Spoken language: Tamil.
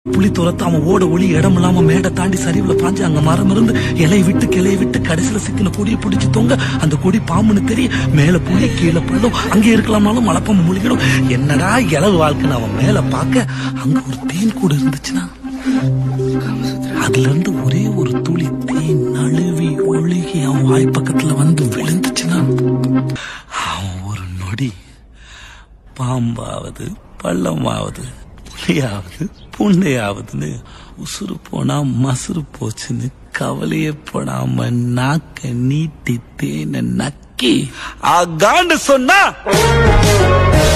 புலி துரத்து அவன் ஓட ஒளி இடம் இல்லாம மேடை தாண்டி சரிவுல பாஞ்சு அங்க மரம் இருந்து இலையை விட்டு கிளைய விட்டு கடைசியில சிக்கின கொடியை பிடிச்சு தொங்க அந்த கொடி பாம்புன்னு தெரியும் மேல புலி கீழே பள்ளம் அங்க இருக்கலாம்னாலும் மலைப்பாம்பு முழுகிடும் என்னடா இளவு வாழ்க்கைன்னு அவன் மேல பார்க்க அங்க ஒரு தேன் கூடு இருந்துச்சுன்னா அதுல இருந்து ஒரே ஒரு துளி தேன் நழுவி ஒழுகி அவன் வாய் பக்கத்துல வந்து விழுந்துச்சுன்னா அவன் ஒரு நொடி பாம்பாவது பள்ளமாவது புலியாவது புண்டையாவதுன்னு உசுறு போனா மசுறு போச்சுன்னு கவலையே படாம நாக்க நீட்டி தேனை நக்கி ஆகான்னு சொன்னா